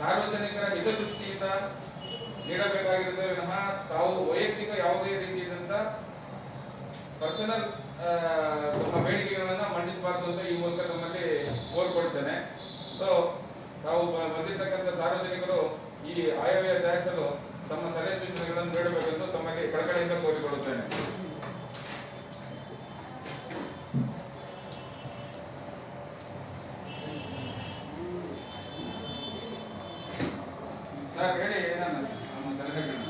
ಸಾರ್ವಜನಿಕರ ಹಿತದೃಷ್ಟಿಯಿಂದ ನೀಡಬೇಕಾಗಿರುತ್ತದೆ ವಿನಃ ತಾವು ವೈಯಕ್ತಿಕ ಯಾವುದೇ ರೀತಿಯಾದಂತ ಪರ್ಸನಲ್ ತಮ್ಮ ಬೇಡಿಕೆಗಳನ್ನ ಮಂಡಿಸಬಾರದು ಅಂತ ಈ ಮೂಲಕ ತಮ್ಮಲ್ಲಿ ಕೋರ್ಕೊಳ್ತೇನೆ ಸೊ ತಾವು ಬ- ಬಂದಿರ್ತಕ್ಕಂಥ ಸಾರ್ವಜನಿಕರು ಈ ಆಯವ್ಯಯ ತಯಾರಿಸಲು ತಮ್ಮ ಸಲಹೆ ಸೂಚನೆಗಳನ್ನು ನೀಡಬೇಕೆಂದು ತಮಗೆ ಕಳಕಳಿಯಿಂದ ಕೋರಿಕೊಳ್ಳುತ್ತೇನೆ ಸರ್ ಹೇಳಿ ಏನನ್ನ ನಮ್ಮ ಸಲಹೆಗಳನ್ನ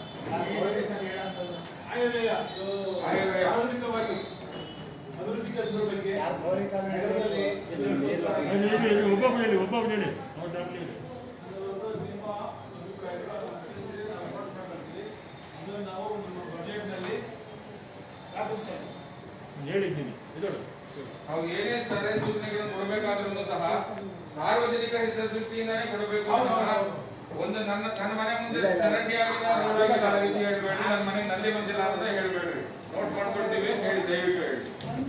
ಆಯವ್ಯಯ ಆಯವ್ಯಯ. ಸಾರ್ವಜನಿಕವಾಗಿ ಅಭಿವೃದ್ಧಿ ಕೆಲಸಗಳ ಬಗ್ಗೆ ನಗರದಲ್ಲಿ ಒಬ್ಬೊಬ್ಬ ಹೇಳಿ ಒಬ್ಬೊಬ್ಬ ಹೇಳಿ ಅವ್ರು ಡಾಕ್ಟ್ರು ಹೇಳಿ. ನಿಮ್ಮ ಅಭಿಪ್ರಾಯಗಳು ತಿಳಿಸಿದ್ರೆ ನಾವು report ಮಾಡ್ತೀವಿ. ಇದು ನಾವು ನಮ್ಮ ಬಜೆಟ್ನಲ್ಲಿ ದಾಖಲಿಸ್ತೀವಿ. ಹೇಳಿದ್ದೀನಿ ಇದಳು ನಾವು ಏನೇ ಸಲಹೆ ಸೂಚನೆಗಳನ್ನು ಕೊಡಬೇಕಾದ್ರೂ ಸಹ ಸಾರ್ವಜನಿಕ ಹಿತದೃಷ್ಟಿಯಿಂದಾನೇ ಕೊಡಬೇಕು ಹೌದು, ವಿನಃ ಹೌದು. ಒಂದು ನನ್ನ ನನ್ನ ಮನೆ ಮುಂದೆ ಚರಂಡಿ ಆಗಿಲ್ಲ ರೋಡ್ ಆಗಿಲ್ಲ ಆ ರೀತಿ ಹೇಳ್ಬೇಡ್ರಿ ನನ್ನ ಮನೆ ನಲ್ಲಿ ಬಂದಿಲ್ಲ ಅಂತ ಹೇಳ್ಬೇಡ್ರಿ ನೋಟ್ ಮಾಡ್ಕೊಳ್ತೀವಿ ಹೇಳಿ ದಯವಿಟ್ಟು ಹೇಳಿ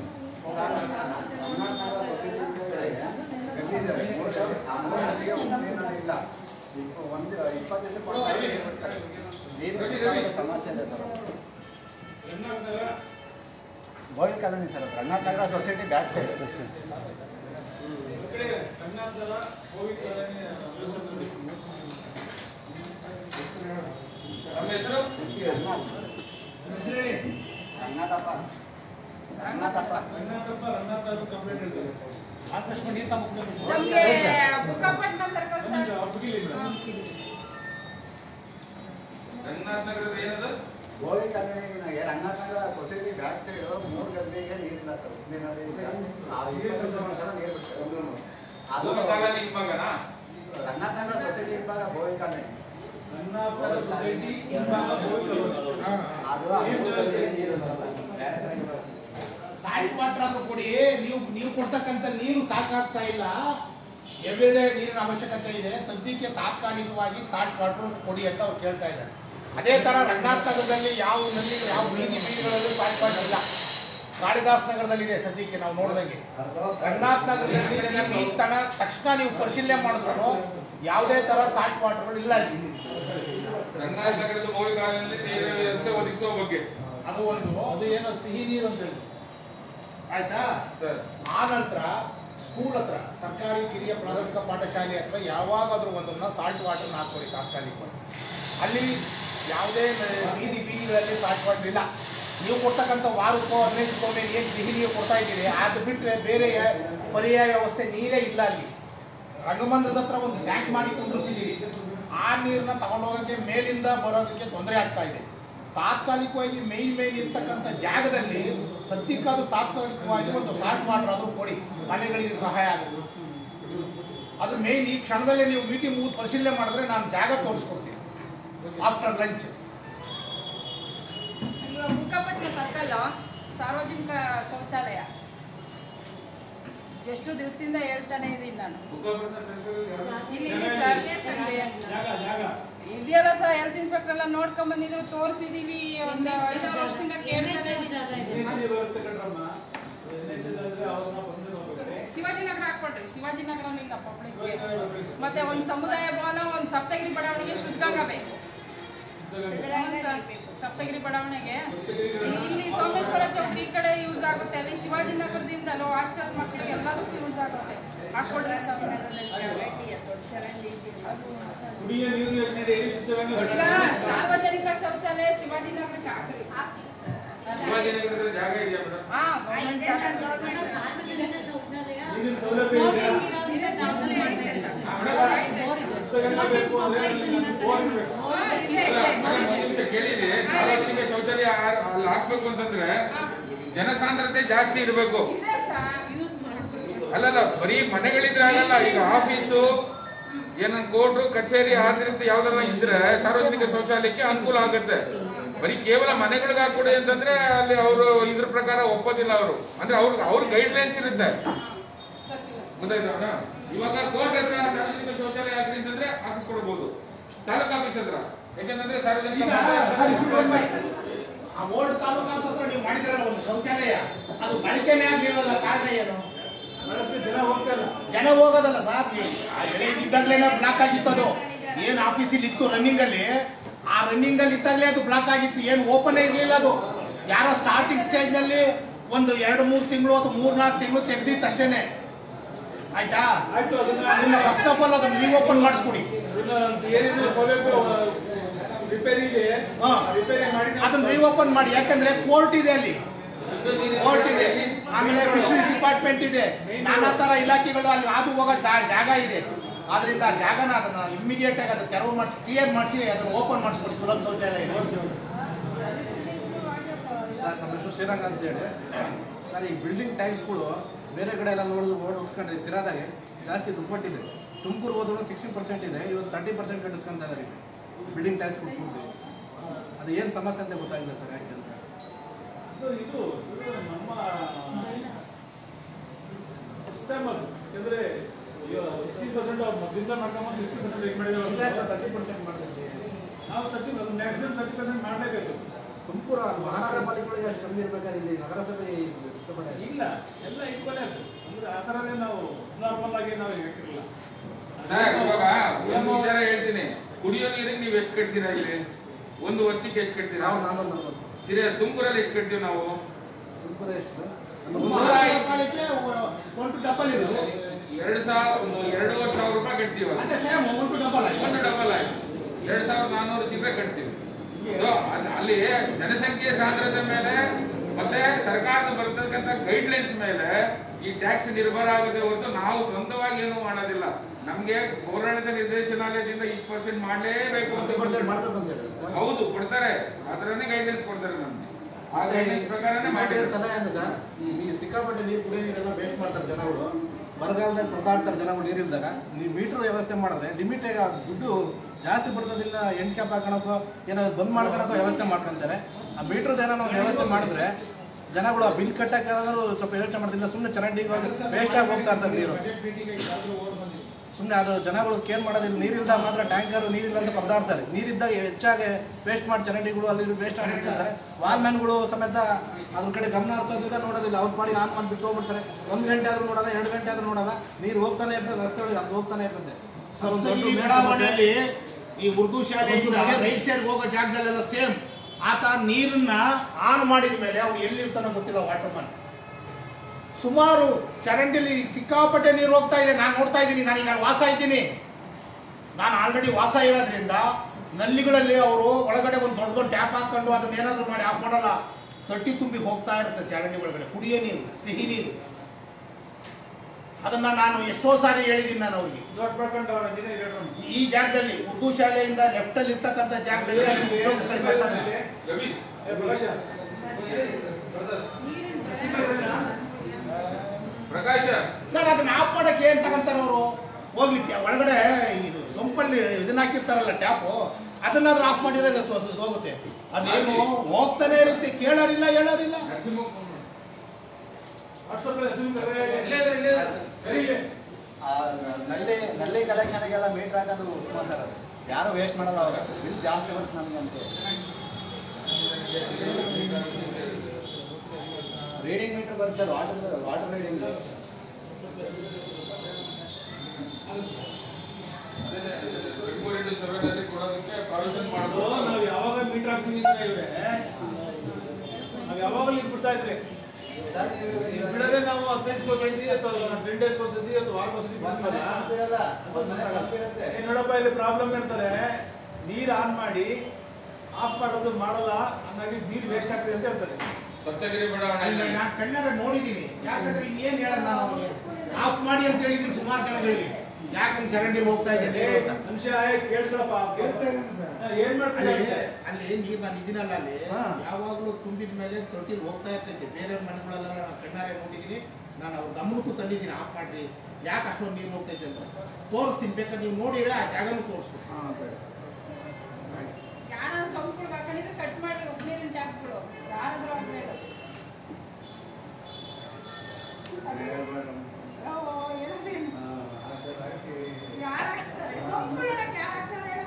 ಸಮಸ್ಯೆ ಇದೆ ಸರ್ ರಂಗನಾಥ್ ನಗರ ಬೋಯಿಲ್ colony sir Ranganath Nagar society back side ಈ ಕಡೆ ರಂಗನಾಥ್ ನಗರ ಕೋವಿಡ್ ಕಾಲನಿ ಅಗ್ರಸರದಲ್ಲಿ. ನಮ್ಮ ಹೆಸರು ನಿಮ್ಮ ಹೆಸರು ಹೇಳಿ ರಂಗನಾಥಪ್ಪ ರಂಗನಾಥಪ್ಪ ರಂಗನಾಥಪ್ಪ ರಂಗನಾಥ್ ನಗರ ಕಂಪ್ಲೇಂಟ್ ಇರ್ತದೆ ಆಕರ್ಷಣೆ ನೀರು ತಮ್ಮ ಮುಂದೆ ನಮ್ಗೆ ಬುಕ್ಕಾಪಟ್ನ ಸರ್ಕಲ್ ಒಂದು ನಿಮಿಷ, ಸರ್ ಅವ್ರು ಮುಗಿಲಿ ಮೇಡಮ್. ರಂಗನಾಥ್ ನಗರದ ಏನದು ಬೋಯಿಲ್ ಕಾಲೋನಿಗೆ Ranganath Nagar society back side ಮೂರು ಗಂಟೆಗೆ ನೀರಿಲ್ಲ ಸರ್ ಉದ್ದಿನಲ್ಲಿ ಆ ಇಪ್ಪತ್ತು ವರ್ಷ ನೀರು ಬಿಡ್ತಾರೆ ಅದು ಭೂಮಿ ಕಾಲನಿ ಹಿಂಭಾಗನಾ ರಂಗನಾಥ್ ನಗರ ಸೊಸೈಟಿ ಇದ್ದಾಗ ಬೋಯಿಲ್ ಕಾಲೋನಿ ರಂಗನಾಥ್ ನಗರ ಸೊಸೈಟಿ ಹಿಂಭಾಗ ಕೋವಿಡ್ ಕಾಲೋನಿ. ಅದು ಆ ಮೂರು ಗಂಟೆಗೆ ನೀರು ಬರಲ್ಲ. ಸಾಲ್ಟ್ ವಾಟರ್ ಆದ್ರೂ ಕೊಡಿ ನೀವು ನೀವು ಕೊಡ್ತಕ್ಕಂಥ ನೀರು ಸಾಕಾಗ್ತಾ ಇಲ್ಲ ಎವ್ರಿಡೇ ನೀರಿನ ಅವಶ್ಯಕತೆ ಇದೆ ಸದ್ಯಕ್ಕೆ ತಾತ್ಕಾಲಿಕವಾಗಿ ಸಾಲ್ಟ್ ವಾಟರ್ ಕೊಡಿ ಅಂತ ಅವ್ರು ಕೇಳ್ತಾ ಇದ್ದಾರೆ ಅದೇ ತರ ರಂಗನಾಥ್ ನಗರದಲ್ಲಿ ಯಾವ ನಲ್ಲಿ ಯಾವ ಬೀದಿ ಬೀದಿಗಳಲ್ಲೂ ಸಾಲ್ಟ್ ವಾಟರ್ ಇಲ್ಲ ಕಾಳಿದಾಸ್ ನಗರದಲ್ಲಿ ಇದೆ ಸದ್ಯಕ್ಕೆ ನಾವು ನೋಡಿದಂಗೆ ರಂಗನಾಥ್ ನಗರದಲ್ಲಿ ನೀವು ಈ ತನ ತಕ್ಷಣ ನೀವು ಪರಿಶೀಲನೆ ಮಾಡಿದ್ರು ಯಾವುದೇ ತರ ಸಾಲ್ಟ್ ವಾಟರ್ಗಳು ಇಲ್ಲ ಅಲ್ಲಿ ರಂಗನಾಥ್ ನಗರದ ಭೂಮಿ ಕಾಲನಿಯಲ್ಲಿ ನೀರಿನ ವ್ಯವಸ್ಥೆ ಒದಗಿಸುವ ಬಗ್ಗೆ ಅದು ಒಂದು ಅದು ಏನೋ ಸಿಹಿ ನೀರು ಅಂತ ಹೇಳಿ ಆಯ್ತಾ ಸರ್ ಆ ನಂತರ ಸ್ಕೂಲ್ ಹತ್ರ ಸರ್ಕಾರಿ ಕಿರಿಯ ಪ್ರಾಥಮಿಕ ಪಾಠಶಾಲೆ ಹತ್ರ ಯಾವಾಗಾದ್ರೂ ಒಂದನ್ನ ಸಾಲ್ಟ್ ವಾಟರ್ನ ಹಾಕೊಳ್ಳಿ ತಾತ್ಕಾಲಿಕವಾಗಿ ಅಲ್ಲಿ ಯಾವುದೇ ಮ- ಬೀದಿ ಬೀದಿಗಳಲ್ಲಿ ಸಾಲ್ಟ್ ವಾಟರ್ ಇಲ್ಲ ನೀವು ಕೊಡ್ತಕ್ಕಂಥ ವಾರಕ್ಕೋ ಹದಿನೈದು ರೂಪಾಯಿ ಏನು ಸಿಹಿ ನೀರು ಕೊಡ್ತಾ ಇದ್ದೀರಿ ಅದು ಬಿಟ್ಟರೆ ಬೇರೆ ಯ- ಪರ್ಯಾಯ ವ್ಯವಸ್ಥೆ ನೀರೇ ಇಲ್ಲ ಅಲ್ಲಿ ರಂಗಮಂದಿರದ ಹತ್ರ ಒಂದು ಟ್ಯಾಂಕ್ ಮಾಡಿ ಕುಂಡ್ರಿಸಿದ್ದೀರಿ ಆ ನೀರನ್ನ ತಗೊಂಡೋಗಕ್ಕೆ ಮೇಲಿಂದ ಬರೋದಕ್ಕೆ ತೊಂದರೆ ಆಗ್ತಾ ಇದೆ ತಾತ್ಕಾಲಿಕವಾಗಿ ಮೇನ್ ಮೇನ್ ಇರ್ತಕ್ಕಂಥ ಜಾಗದಲ್ಲಿ ಸದ್ಯಕ್ಕಾದ್ರೂ ತಾತ್ಕಾಲಿಕವಾಗಿ ಒಂದು ಸಾಲ್ಟ್ ವಾಟರ್ ಆದ್ರೂ ಕೊಡಿ ಮನೆಗಳಿಗೆ ಸಹಾಯ ಆಗುತ್ತೆ ಅದು ಮೇನ್ ಈ ಕ್ಷಣದಲ್ಲೇ ನೀವು ಮೀಟಿಂಗ್ ಮುಗಿದು ಪರಿಶೀಲನೆ ಮಾಡಿದ್ರೆ ನಾನು ಜಾಗ ತೋರಿಸ್ಕೊಡ್ತೀನಿ ಆಫ್ಟರ್ ಲಂಚ್ ಇವಾಗ ಬುಕ್ಕಾಪಟ್ನ ಸರ್ಕಲ್ ಸಾರ್ವಜನಿಕ ಶೌಚಾಲಯ ಎಷ್ಟು ದಿವಸದಿಂದ ಹೇಳ್ತಾನೆ ಇದೀನಿ ನಾನು ಬುಕ್ಕಾಪಟ್ನ ಸರ್ಕಲ್ ಇಲ್ಲಿ ಇಲ್ಲಿ ಸರ್ ಇಲ್ಲಿ ಜಾಗ ಜಾಗ ಇದೆಯಲ್ಲ ಸರ್ ಹೆಲ್ತ್ ಇನ್ಸ್ಪೆಕ್ಟರ್ ಎಲ್ಲ ನೋಡ್ಕೊಂಡ್ ಬಂದಿದ್ರು ತೋರಿಸಿದೀವಿ ಒಂದು ಐದಾರು ವರ್ಷದಿಂದ ಕೇಳ್ತಾನೆ ಇದೀನಿ. ಎನ್ಎಚ್ ಬರುತ್ತೆ ಕಣ್ರಮ್ಮ ಎನ್ಎಚ್ ಅಂದ್ರೆ ಅವ್ರನ್ನ ಬಂದು ನೋಡ್ಬೇಕು ಶಿವಾಜಿನಗರ ಹಾಕ್ಕೊಟ್ರಿ ಶಿವಾಜಿನಗರ ಇಲ್ಲ ಪಬ್ಲಿಕ್ ಶಿವಾಜಿನಗರ ಬರೀ ಮತ್ತೆ ಒಂದು ಸಮುದಾಯ ಭವನ ಒಂದು ಸಪ್ತಗಿರಿ ಬಡಾವಣೆಗೆ ಶುದ್ಧಗಂಗಾ ಬೇಕು ಹೌದು ಸರ್, ಸಪ್ತಗಿರಿ ಬಡಾವಣೆಗೆ ಇಲ್ಲಿ ಸೋಮೇಶ್ವರ ಚೌಕ್ ಈ ಕಡೆ ಯೂಸ್ ಆಗುತ್ತೆ ಅಲ್ಲಿ ಶಿವಾಜಿನಗರದಿಂದಲೂ ಹಾಸ್ಟೆಲ್ ಮಕ್ಕಳಿಗೆ ಎಲ್ಲದಕ್ಕೂ ಯೂಸ್ ಆಗುತ್ತೆ ಹಾಕೊಡ್ರಿ ಸರ್ ಕುಡಿಯ ನೀರು ಯೋಜನೆ ಶುದ್ಧವಾಗಿ ಈಗ ಸಾರ್ವಜನಿಕ ಶೌಚಾಲಯ ಶಿವಾಜಿನಗರಕ್ಕೆ ಹಾಕ್ರಿ ಶಿವಾಜಿನಗರದಲ್ಲಿ ಜಾಗ ಇದೆಯಾ ಮೇಡಮ್ ಹಾ ಗೌರ್ಮೆಂಟ್ ನೀರಿನ ಸೌಲಭ್ಯ ಇದೆ ಇದೆ ಶೌಚಾಲಯ ಐತೆ ಸರ್. ಐತೆ. ಶುದ್ಧಗಂಗಾ ಬೇಕು ಅಂದ್ರೆ ನಮ್ಗೆ ಬೋರ್ ಬೇಕು ಹಾ, ಇದೆ, ಇದೆ. ಮೇಡಮ್, ಒಂದ್ ನಿಮಿಷ ಕೇಳಿರಿ ಸಾರ್ವಜನಿಕ ಶೌಚಾಲಯ ಆ- ಅಲ್ಲಿ ಹಾಕ್ಬೇಕು ಅಂತಂದ್ರೆ ಜನಸಾಂದ್ರತೆ ಜಾಸ್ತಿ ಇರಬೇಕು ಇದೆ ಸರ್ ಯೂಸ್ ಮಾಡ್ತೀವಿ ಅಲ್ಲಲ್ಲ ಬರೀ ಮನೆಗಳಿದ್ರೆ ಆಗಲ್ಲ ಈಗ ಆಫೀಸು ಏನ ಕೋರ್ಟು ಕಚೇರಿ ಆದ್ರಿಂದ ಯಾವ್ದಾರ ಇದ್ರೆ ಸಾರ್ವಜನಿಕ ಶೌಚಾಲಯಕ್ಕೆ ಅನುಕೂಲ ಆಗುತ್ತೆ ಬರೀ ಕೇವಲ ಮನೆಗಳಿಗೆ ಹಾಕೊಡಿ ಅಂತಂದ್ರೆ ಅಲ್ಲಿ ಅವರು ಇದ್ರ ಪ್ರಕಾರ ಒಪ್ಪೋದಿಲ್ಲ ಅವರು ಅಂದ್ರೆ ಅವ್ರ ಅವ್ರ ಗೈಡ್ ಲೈನ್ಸ್ ಇರುತ್ತೆ ಗೊತ್ತಾಯ್ತಾ ಇವಾಗ ಕೋರ್ಟ್ ಹತ್ರ ಸಾರ್ವಜನಿಕ ಶೌಚಾಲಯ ಹಾಕ್ರಿ ಅಂತಂದ್ರೆ ಹಾಕಿಸ್ಕೊಡ್ಬೋದು ತಾಲೂಕ್ ಆಫೀಸ್ ಹತ್ರ ಯಾಕಂತಂದ್ರೆ ಸಾರ್ವಜನಿಕ ಈಗ sir, if you don't mind, ಆ ಓಲ್ಡ್ ತಾಲೂಕು ಆಫೀಸ್ ಹತ್ರ ನೀವು ಮಾಡಿದಿರಲ್ಲ ಒಂದು ಶೌಚಾಲಯ ಅದು ಬಳಕೆನೇ ಆಗ್ಲಿಲ್ಲಲ್ಲ ಕಾರಣ ಏನು ಬಹಳಷ್ಟು ಜನ ಹೋಗ್ತಾ ಇಲ್ಲ ಜನ ಹೋಗೋದಲ್ಲ ಸರ್ ಆ ಎಳೆ ಇದ್ದಾಗಲೇ ಬ್ಲಾಕ್ ಆಗಿತ್ತು ಅದು ಏನ್ ಆಫೀಸಲ್ಲಿ ಇತ್ತು ರನ್ನಿಂಗ್ ಅಲ್ಲಿ ಆ ರನ್ನಿಂಗ್ ಅಲ್ಲಿ ಇದ್ದಾಗಲೇ ಅದು ಬ್ಲಾಕ್ ಆಗಿತ್ತು ಏನು ಓಪನ್ ಇರ್ಲಿಲ್ಲ ಅದು ಯಾರೋ ಸ್ಟಾರ್ಟಿಂಗ್ ಸ್ಟೇಜ್ ನಲ್ಲಿ ಒಂದು ಎರಡು ಮೂರು ತಿಂಗಳು ಅಥವಾ ಮೂರ್ ನಾಲ್ಕು ತಿಂಗಳು ತೆಗ್ದಿತ್ತು ಅಷ್ಟೇನೆ ಆಯ್ತಾ ಆಯ್ತು ಅದನ್ನ ಅದನ್ನ ಫಸ್ಟ್ ಆಫ್ ಆಲ್ ಅದನ್ನ ಓಪನ್ ಮಾಡಿಸ್ಕೊಡಿ ಅದನ್ನ ಏನಿದೆ ಸೌಲಭ್ಯ ರಿಪೇರಿ ಇದೆ ಹಾ. ರಿಪೇರಿ ಮಾಡಿ ನಾವು- ಅದನ್ನ ರೀಓಪನ್ ಮಾಡಿ ಯಾಕಂದ್ರೆ ಕೋರ್ಟ್ ಇದೆ ಅಲ್ಲಿ ಕೋರ್ಟ್ ಇದೆ ಆಮೇಲೆ ಫಿಶಿಂಗ್ ಡಿಪಾರ್ಟ್ಮೆಂಟ್ ಇದೆ ನಾನಾ ತರ ಇಲಾಖೆಗಳು ಅಲ್ಲಿ ಹಾದು ಹೋಗೋ ಜಾ- ಜಾಗ ಇದೆ ಆದ್ರಿಂದ ಆ ಜಾಗನ ಅದನ್ನ ಇಮಿಡಿಯೇಟ್ ಆಗಿ ಅದು ತೆರವು ಮಾಡಿಸಿ ಕ್ಲಿಯರ್ ಮಾಡಿಸಿ ಅದನ್ನ ಓಪನ್ ಮಾಡಿಸ್ಕೊಡಿ ಸುಲಭ ಶೌಚಾಲಯ ಇದೆ ಸರ್ ನಮ್ಮ ಹೆಸರು ಶ್ರೀರಂಗ ಅಂತ ಹೇಳಿ ಸರ್ ಈ ಬಿಲ್ಡಿಂಗ್ ಟೈಲ್ಸ್ಗಳು ಬೇರೆ ಕಡೆ ಎಲ್ಲ ನೋಡಿದ್ರು ಓಡಿಸ್ಕೊಂಡ್ರೆ ಸಿರಾದಾಗೆ ಜಾಸ್ತಿ ದುಪ್ಪಟ್ಟಿದೆ ತುಮಕೂರು ಹೋದ್ರು ಸಿಕ್ಸ್ಟೀನ್ ಪರ್ಸೆಂಟ್ ಇದೆ ಇವತ್ತು ತರ್ಟಿ ಪರ್ಸೆಂಟ್ ಕಟ್ಟಿಸ್ಕೊಂತ ಇದ್ದಾರೆ ಬಿಲ್ಡಿಂಗ್ ಟೈಲ್ಸ್ಗಳು ಕೂತು ಅದು ಏನು ಸಮಸ್ಯೆ ಅಂತ ಗೊತ್ತಾಗಿಲ್ಲ ಸರ್ ಯಾಕೆ ಅಂತ ಇದು ಇದು ಇದು ನಮ್ಮ ಸಿಸ್ಟಮ್ ಅದು ಯಾಕಂದ್ರೆ ಸಿಕ್ಸ್ಟಿ ಪರ್ಸೆಂಟ್ ಮೊದಲಿಂದ ಮಾಡ್ಕೊಂಬಂದು ಸಿಕ್ಸ್ಟಿ ಪರ್ಸೆಂಟ್ ಇದು ಇಲ್ಲ ಮಾಡಿದ್ರೆ ಸರ್ ತರ್ಟಿ ಪರ್ಸೆಂಟ್ ಮಾಡ್ತಿದ್ವಿ ನಾವು ತರ್ಟಿ ಮ್ಯಾಕ್ಸಿಮಮ್ ತರ್ಟಿ ಪರ್ಸೆಂಟ್ ಮಾಡಲೇಬೇಕು ತುಮಕೂರು ಮಹಾನಗರ ಪಾಲಿಕೆಗಳಿಗೆ ಅಷ್ಟು ಕಮ್ಮಿ ಇರ್ಬೇಕಾದ್ರೆ ಇಲ್ಲಿ ನಗರಸಭೆ ಸಿಕ್ಕಾಪಟ್ಟೆ ಇಲ್ಲ ಎಲ್ಲ ಈಕ್ವಲ್ ಅಂದ್ರೆ ಆ ಥರನೇ ನಾವು ನಾರ್ಮಲ್ ಆಗಿ ನಾವು ಹೇಳ್ತಿರಲಿಲ್ಲ ಸರ್ ಇವಾಗ ಒಂದು ವಿಚಾರ ಹೇಳ್ತೀನಿ ಕುಡಿಯೋ ನೀರಿಗೆ ನೀವು ಎಷ್ಟು ಕಟ್ತೀರಾ ಇಲ್ಲಿ ಒಂದು ವರ್ಷಕ್ಕೆ ಎಷ್ಟು ಕಟ್ತೀರಾ ನಾವು ನಾನ್ನೂರ ನಲ್ವತ್ತು ಸಿರಿಯ ತುಮಕೂರಲ್ಲಿ ಎಷ್ಟು ಕಟ್ತೀವಿ ನಾವು ತುಮಕೂರು ಎಷ್ಟು ಸರ್ ಮಹಾನಗರಪಾಲಿಕೆ ಒನ್ ಟು ಡಬಲ್ ಇದು ಎರಡು ಸಾವಿರ ಎರಡೂವರೆ ಸಾವಿರ ರೂಪಾಯಿ ಕಟ್ತೀವಿ ಅದು. ಅದೇ ಸೇಮ್ ಒನ್ ಟು ಡಬಲ್ ಆಗಿ ಒಂದು ಡಬಲ್ ಆಯ್ತು ಎರಡ್ ಸಾವಿರದ ನಾನ್ನೂರು ಚಿಲ್ಲರೆ ಕಟ್ತೀವಿ ಸೊ ಅದ್- ಅಲ್ಲಿ ಜನಸಂಖ್ಯೆ ಸಾಂದ್ರತೆ ಮೇಲೆ ಮತ್ತೆ ಸರ್ಕಾರದ ಬರ್ತಕ್ಕಂಥ ಗೈಡ್ಲೈನ್ಸ್ ಮೇಲೆ ಈ ಟ್ಯಾಕ್ಸ್ ನಿರ್ಭರ ಆಗುತ್ತೆ ಹೊರತು ನಾವು ಸ್ವಂತವಾಗಿ ಏನು ಮಾಡೋದಿಲ್ಲ ನಮ್ಗೆ ಪೌರಾಣಿಕ ನಿರ್ದೇಶನಾಲಯದಿಂದ ಇಷ್ಟು ಪರ್ಸೆಂಟ್ ಮಾಡಲೇಬೇಕು ಅಂತ ಟ್ವೆಂಟಿ ಪರ್ಸೆಂಟ್ ಮಾಡಬೇಕು ಅಂತ ಹೇಳಿದ್ರು ಸರ್ ಹೌದು ಕೊಡ್ತಾರೆ ಅದರನ್ನೇ ಗೈಡ್ಲೈನ್ಸ್ ಕೊಡ್ತಾರೆ ನಮ್ಗೆ ಆ ಗೈಡ್ಲೈನ್ಸ್ ಪ್ರಕಾರನೇ ಮತ್ತೆ ಮಾಡಿದ್ರು ಸಲಹೆ ಅಂದ್ರೆ ಸರ್ ಈ ಈ ಸಿಕ್ಕಾಪಟ್ಟೆ ನೀರು ಕುಡಿಯೋ ನೀರೆಲ್ಲ ವೇಸ್ಟ್ ಮಾಡ್ತಾರೆ ಜನಗಳು ಬರಗಾಲದಲ್ಲಿ ಪರದಾಡ್ತಾರೆ ಜನಗಳು ನೀರಿಲ್ದಾಗ ನೀವು ಮೀಟರ್ ವ್ಯವಸ್ಥೆ ಮಾಡಿದ್ರೆ ಲಿಮಿಟ್ ದುಡ್ಡು ಜಾಸ್ತಿ ಬರ್ತದಿಲ್ಲ ಎಂಟ್ ಕ್ಯಾಪ್ ಹಾಕೋಣಕ್ಕೋ ಏನೋ ಬಂದ್ ಮಾಡ್ಕೊಳಕ್ಕೋ ವ್ಯವಸ್ಥೆ ಮಾಡ್ಕೊಂತಾರೆ ಆ ಮೀಟ್ರದ್ದು ಏನೋ ಒಂದು ವ್ಯವಸ್ಥೆ ಮಾಡಿದ್ರೆ ಜನಗಳು ಆ ಬಿಲ್ ಕಟ್ಟಕ್ಕಾದ್ರೂ ಸ್ವಲ್ಪ ಯೋಚನೆ ಮಾಡ್ತಿಲ್ಲ ಸುಮ್ಮನೆ ಚೆನ್ನಾಗಿ ವೇಸ್ಟ್ ಆಗಿ ಹೋಗ್ತಾ ಇರ್ತಾರೆ ನೀರು ಬಜೆಟ್ ಮೀಟಿಂಗ್ ಕರೆದು ಓಡ್ ಬಂದಿದೆ ಸುಮ್ಮನೆ ಅದು ಜನಗಳು ಕೇರ್ ಮಾಡೋದಿಲ್ಲ ನೀರಿಲ್ದಾಗ ಮಾತ್ರ ಟ್ಯಾಂಕರ್ ನೀರಿಲ್ಲ ಅಂತ ಪರದಾಡ್ತಾರೆ ನೀರಿದ್ದಾಗ ಹೆಚ್ಚಾಗಿ ವೇಸ್ಟ್ ಮಾಡಿ ಚರಂಡಿಗಳು ಅಲ್ಲಿ ವೇಸ್ಟ್ ಮಾಡಿ ಬಿಡ್ತಿರ್ತಾರೆ ವಾಲ್ಮ್ಯಾನ್ಗಳು ಸಮೇತ ಅದ್ರ ಕಡೆ ಗಮನ ಹರಿಸೋದಿಲ್ಲ ನೋಡೋದಿಲ್ಲ ಅವ್ರ ಪಾಡಿ ಆನ್ ಮಾಡಿಬಿಟ್ಟು ಹೋಗ್ಬಿಡ್ತಾರೆ ಒಂದು ಗಂಟೆ ಆದ್ರೂ ನೋಡೋದ ಎರಡು ಗಂಟೆ ಆದ್ರೂ ನೋಡೋದ ನೀರು ಹೋಗ್ತಾನೆ ಇರ್ತದೆ ರಸ್ತೆ ಒಳಗೆ ಅದು ಹೋಗ್ತಾನೆ ಇರ್ತದೆ ಸೊ ಒಂದು ದೊಡ್ಡ ಈ ಮೇನ್ ಸಮಸ್ಯೆ. ಬಡಾವಣೆಯಲ್ಲಿ ಈ ಉರ್ದು ಶಾಲೆಯಿಂದ ರೈಟ್ ಸೈಡ್ ಹೋಗೋ ಜಾಗದಲ್ಲೆಲ್ಲ ಸೇಮ್ ಆತ ನೀರನ್ನ ಆನ್ ಮಾಡಿದ ಮೇಲೆ ಅವ್ನು ಎಲ್ಲಿರ್ತಾನೋ ಗೊತ್ತಿಲ್ಲ ವಾಟರ್ ಮ್ಯಾನ್ ಸುಮಾರು ಚರಂಡಿಲಿ ಸಿಕ್ಕಾಪಟ್ಟೆ ನೀರು ಹೋಗ್ತಾ ಇದೆ ನಾನು ನೋಡ್ತಾ ಇದ್ದೀನಿ ನಾನು ಈಗ ವಾಸ ಇದ್ದೀನಿ ನಾನು ಆಲ್ರೆಡಿ ವಾಸ ಇರೋದ್ರಿಂದ ನಲ್ಲಿಗಳಲ್ಲಿ ಅವರು ಒಳಗಡೆ ಒಂದು ದೊಡ್ಡ ದೊಡ್ಡ ಟ್ಯಾಪ್ ಹಾಕೊಂಡು ಅದನ್ನ ಏನಾದ್ರು ಮಾಡಿ ಆಫ್ ಮಾಡಲ್ಲ ತೊಟ್ಟಿ ತುಂಬಿ ಹೋಗ್ತಾ ಇರುತ್ತೆ ಚರಂಡಿ ಒಳಗಡೆ ಕುಡಿಯೋ ನೀರು ಸಿಹಿ ನೀರು ಅದನ್ನ ನಾನು ಎಷ್ಟೋ ಸಾರಿ ಹೇಳಿದ್ದೀನಿ ನಾನು ಅವ್ರಿಗೆ ದೊಡ್ಡ ಪ್ರಕರಣ ಅವ್ರ ಇಂಜಿನಿಯರ್ ಹೇಳಿದ್ರು ಈ ಜಾಗದಲ್ಲಿ ಉರ್ದು ಶಾಲೆಯಿಂದ ಲೆಫ್ಟ್ ಅಲ್ಲಿ ಇರ್ತಕ್ಕಂಥ ಜಾಗದಲ್ಲಿ ಅದನ್ನ ಉಪಯೋಗಿಸ್ತಾರೆ ಕಷ್ಟ ಇಲ್ಲ. ರವಿ ಏ ಪ್ರಕಾಶ ಪ್ರಕಾಶ ಸರ್ ಅದನ್ನ ಆಫ್ ಮಾಡಕ್ಕೆ ಏನ್ ತಗೊಂತಾರ ಅವರು ಹೋಗಿ ಟ್ಯಾ- ಒಳಗಡೆ ಇದು ಸೊಂಪಲ್ಲಿ ಇದನ್ನ ಹಾಕಿರ್ತಾರಲ್ಲ ಟ್ಯಾಪು ಅದನ್ನಾದ್ರೂ ಆಫ್ ಮಾಡಿದ್ರೆ ಅದು ಸೋ- ಸೋ- ಹೋಗುತ್ತೆ ಅದೇನು ಹೋಗ್ತಾನೆ ಇರುತ್ತೆ ಕೇಳೋರಿಲ್ಲ ಹೇಳೋರಿಲ್ಲ ನರಸಿಂಹ ವಾಟ್ಸಪ್ ಸರಿ ಆ ನಲ್ಲಿ ನಲ್ಲಿ ಕಲೆಕ್ಷನ್ಗೆಲ್ಲ ಮೀಟರ್ ಹಾಕೋದು ಉತ್ತಮ ಸರ್ ಅದು ಯಾರು ವೇಸ್ಟ್ ಮಾಡಲ್ಲ ಅವಾಗ ಬಿಲ್ ಜಾಸ್ತಿ ಬರುತ್ತೆ ನಮ್ಗೆ ಅಂತ ರೀಡಿಂಗ್ ಮೀಟರ್ ಬರುತ್ತೆ sir water water reading regulatory ಸರ್ವೆನಲ್ಲಿ ಕೊಡೋದಕ್ಕೆ ಪ್ರಾವಿಷನ್ ಅದು ಮಾಡೋದು ನಾವು ಯಾವಾಗ ಮೀಟರ್ ಹಾಕ್ತೀವಿ ಇವ್ರೆ ನಾವು ಯಾವಾಗಲೂ ಇಲ್ಲಿ ಬಿಡ್ತಾ ಇದ್ರಿ ಇಲ್ಲಿ ಬಿಡದೆ ನಾವು ಹದಿನೈದು ಕೊಡ್ತೀವಿ ಅಥವಾ ಟೆನ್ ಡೇಸ್ ಕೊಡ್ಸಿದ್ವಿ ಅಥವಾ ವಾರ ಕೊಡ್ಸಿದ್ವಿ ಬಂದ್ಮೇಲೆ ಏ ನೋಡಪ್ಪ ಇಲ್ಲಿ ಪ್ರಾಬ್ಲಮ್ ಇರ್ತಾರೆ ನೀರು ಆನ್ ಮಾಡಿ ಆಫ್ ಮಾಡೋದು ಮಾಡಲ್ಲ ಹಂಗಾಗಿ ನೀರು ವೇಸ್ಟ್ ಆಗ್ತದೆ ಅಂತ ಹೇಳ್ತಾರೆ ಸಪ್ತಗಿರಿ ಅಲ್ಲಿ ಬಡಾವಣೆಯಲ್ಲಿ ನಾನು ಕಣ್ಣಾರ ನೋಡಿದ್ದೀನಿ ಯಾಕಂದ್ರೆ ಇನ್ನೇನ್ ಹೇಳೋಣ ನಾನು ಅವ್ರಿಗೆ ಆಫ್ ಮಾಡಿ ಅಂತ ಹೇಳಿದ್ದೀನಿ ಸುಮಾರು ಜನಗಳಿಗೆ ಯಾಕಂದ್ರೆ ಚರಂಡಿ ಹೋಗ್ತಾ ಇದೆ ಏ, ನೀರು ಅಂತ. ಮನುಷ್ಯ ಏ, ಕೇಳ್ಕೊಳಪ್ಪ ಹಾ, ಏನ್ ಮಾಡ್ತಾರೆ ಅಲ್ಲಿ ಅಲ್ಲಿ ನೀರು ನಾನು ಇದೀನಲ್ಲ ಅಲ್ಲಿ ಹಾ. ಯಾವಾಗಲೂ ತುಂಬಿದ ಮೇಲೆ ತೊಟ್ಟಿಲಿ ಹೋಗ್ತಾ ಇರ್ತೈತೆ ಬೇರೆ ಮನೆಗಳೆಲ್ಲ ನಾನು ಕಣ್ಣಾರೆ ನೋಡಿದ್ದೀನಿ ನಾನು ಅವ್ರ ಗಮನಕ್ಕೂ ತಂದಿದ್ದೀನಿ ಆಫ್ ಮಾಡ್ರಿ ಯಾಕೆ ಅಷ್ಟೊಂದು ನೀರು ಹೋಗ್ತೈತೆ ಅಂತ ತೋರಿಸ್ತೀನಿ ಬೇಕಾದ್ರೆ ನೀವು ನೋಡಿದ್ರೆ ಆ ಜಾಗನೂ ತೋರಿಸ್ತೀನಿ ಹಾಂ ಸರಿ ಯಾರ ಸೊಂಪುಗಳು ಹಾಕೊಂಡಿದ್ರೆ ಕಟ್ ಮಾಡ್ರಿ ಉಪ್ನೀರಿನ ಟ್ಯಾಪ್ಗಳು ಯಾರಾದ್ರೂ ಹಾಕ್ಬೇಡ ಯಾರು ಹಾಕ್ಸ್ತಾರೆ ಸೊಂಪುಗಳು ಯಾರು ಹಾಕ್ಸ್ತಾರೆ ಹೇಳು?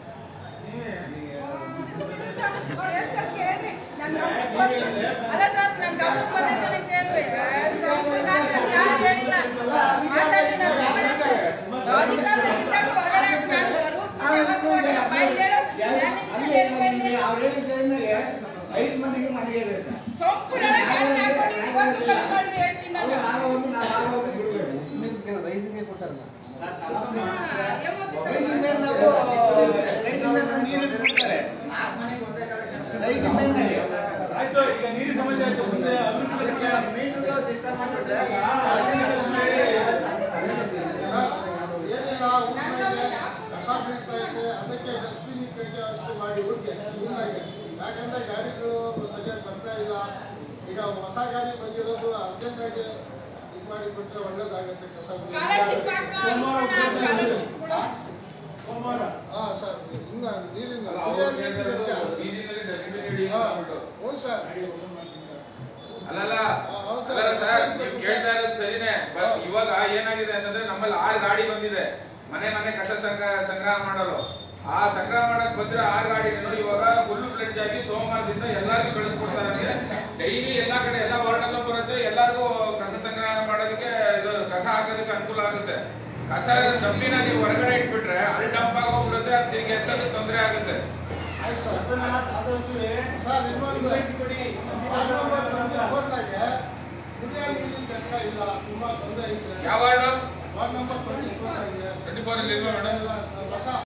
ಅಲ್ಲ ಸರ್ ನನ್ ಗಮನಕ್ಕೆ ಬಂದೈತೆ ಕೇಳ್ರಿ ಸೊಂಪುಗಳು ಹಾಕೋದು ಯಾರು ಹೇಳಿಲ್ಲ ಮಾತಾಡಿ ನಾನು ಅಧಿಕಾರದಲ್ಲಿ ಇದ್ದಾಗ ಹೊರಗಡೆ ಹಾಕ್ತಾರೆ. ರೂಲ್ಸ್ ನಾವು ಹೇಳಿದ ಟೈಮ್ನಾಗೆ ಐದು ಮನೆಗೆ ಮನೆಗೆ ಇದೆ ಸರ್ ಸೋಂಕುಗಳೆಲ್ಲ ಯಾರು ಹಾಕೊಂಡಿದ್ದು ಇವತ್ತು ಕಲ್ತ್ಕೊಳ್ರಿ ಹೇಳ್ತೀನಿ ನಾನು. ನಾವು ಒಂದು ನಾವು ಆಗೋದು ಬಿಡಬೇಕು ರೈಸಿಗೆ ಕೊಟ್ಟಾರಲ್ಲ ಸರ್ ಸಮಸ್ಯೆ ಹಾ, ಏಮಂತ ರೈಸಿಂದ ನಾವು ರೈಸಿಂದ ನಾವು ನೀರು ಬಿಡ್ತಾರೆ ರೈಸಿಂದ ಆಯ್ತು ಈಗ ನೀರಿನ ಸಮಸ್ಯೆ ಆಯ್ತು ಮುಂದೆ ಅಭಿವೃದ್ಧಿ ಮೀಟರ್ ಸಿಸ್ಟಮ್ ಮಾಡಿಬಿಟ್ರೆ ಏನಿಲ್ಲ ಊರಿನಾಗೆ ಕಸ ಬೀಳ್ತಾ ಇದೆ ಅದಕ್ಕೆ ಡಸ್ಟ್ಬಿನ್ ಇಕ್ಕಕ್ಕೆ ಅಷ್ಟು ಮಾಡಿ ಊರಿಗೆ ಊರಿನಾಗೆ ಯಾಕಂದ್ರೆ ಗಾಡಿಗಳು ಸರಿಯಾಗಿ ಬರ್ತಾ ಇಲ್ಲ ಈಗ ಹೊಸ ಗಾಡಿ ಬಂದಿರೋದು ಅರ್ಜೆಂಟಾಗಿ ಇದು ಮಾಡಿ ಬಿಟ್ರೆ ಒಳ್ಳೇದಾಗುತ್ತೆ ಕಸ ಸ್ಕಾಲರ್ಶಿಪ್ ಹಾಕೋ ಇಷ್ಟನ ಸ್ಕಾಲರ್ಶಿಪ್ಗಳು ಸೋಮವಾರ ಹಾ ಸರ್ ಇನ್ನ ನೀರಿನ ಅವ್ರು ಕುಡಿಯೋ ನೀರಿನ ವ್ಯತ್ಯಾಸ. ಬೀದಿನಲ್ಲಿ ಡಸ್ಟ್ಬಿನ್ ಇಡಿ ಹಾ, ಅಂದ್ಬಿಟ್ಟು. ಹ್ಞೂ ಸರ್ ಅಲ್ಲಲ್ಲ ಹೌದು ಸರ್. ಅಲ್ಲಲ್ಲ ಸರ್ ನೀವು ಕೇಳ್ತಾ ಇರೋದು ಸರಿನೇ ಬಟ್ ಇವಾಗ ಏನಾಗಿದೆ ಅಂತಂದ್ರೆ ನಮ್ಮಲ್ಲಿ ಆರು ಗಾಡಿ ಬಂದಿದೆ ಮನೆ ಮನೆ ಕಸ ಸಂಗ್ರಹ ಸಂಗ್ರಹ ಮಾಡಲು ಆ ಸಂಗ್ರಹ ಮಾಡಕ್ ಬಂದಿರೋ ಆರು ಗಾಡಿನೂ ಇವಾಗ ಫುಲ್ ಫ್ಲೆಡ್ಜ್ ಆಗಿ ಸೋಮವಾರದಿಂದ ಎಲ್ಲರಿಗೂ ಕಳಿಸ್ಕೊಡ್ತಾರೆ ಡೈಲಿ ಎಲ್ಲಾ ಕಡೆ ಎಲ್ಲ ವಾರ್ಡಲ್ಲೂ ಬರುತ್ತೆ ಎಲ್ಲರಿಗೂ ಕಸ ಸಂಗ್ರಹ ಮಾಡೋದಕ್ಕೆ ಇದು ಕಸ ಹಾಕೋದಕ್ಕೆ ಅನುಕೂಲ ಆಗುತ್ತೆ ಕಸ ಡಬ್ಬಿನ ನೀವು ಹೊರಗಡೆ ಇಟ್ಬಿಟ್ರೆ ಅಲ್ಲಿ ಡಂಪ್ ಆಗೋಗ್ಬಿಡುತ್ತೆ ಅದು ತಿರ್ಗಿ ಎತ್ತಲು ತೊಂದರೆ ಆಗುತ್ತೆ ಆಯ್ತು ಸರ್ ಹಸನ ಆದಷ್ಟು ಸರ್ ಇನ್ನೊಂದು ನಿರ್ವಹಿಸಿಕೊಡಿ ಹಸಿ ವಾರ್ಡ್ ಕಸ ನಂಬರ್ ಅಂತ. 24 ನಾಗೆ ಕುಡಿಯೋ ನೀರಿನ ಲೆಕ್ಕ ಇಲ್ಲ ತುಂಬಾ ತೊಂದರೆ ಐತೆ ಯಾವ ward ward number twenty four ಆಗಿದೆ ಟ್ವೆಂಟಿ ಫೋರ್ ಅಲ್ಲಿ ಇಲ್ವಾ ಮೇಡಮ್ ಎಲ್ಲ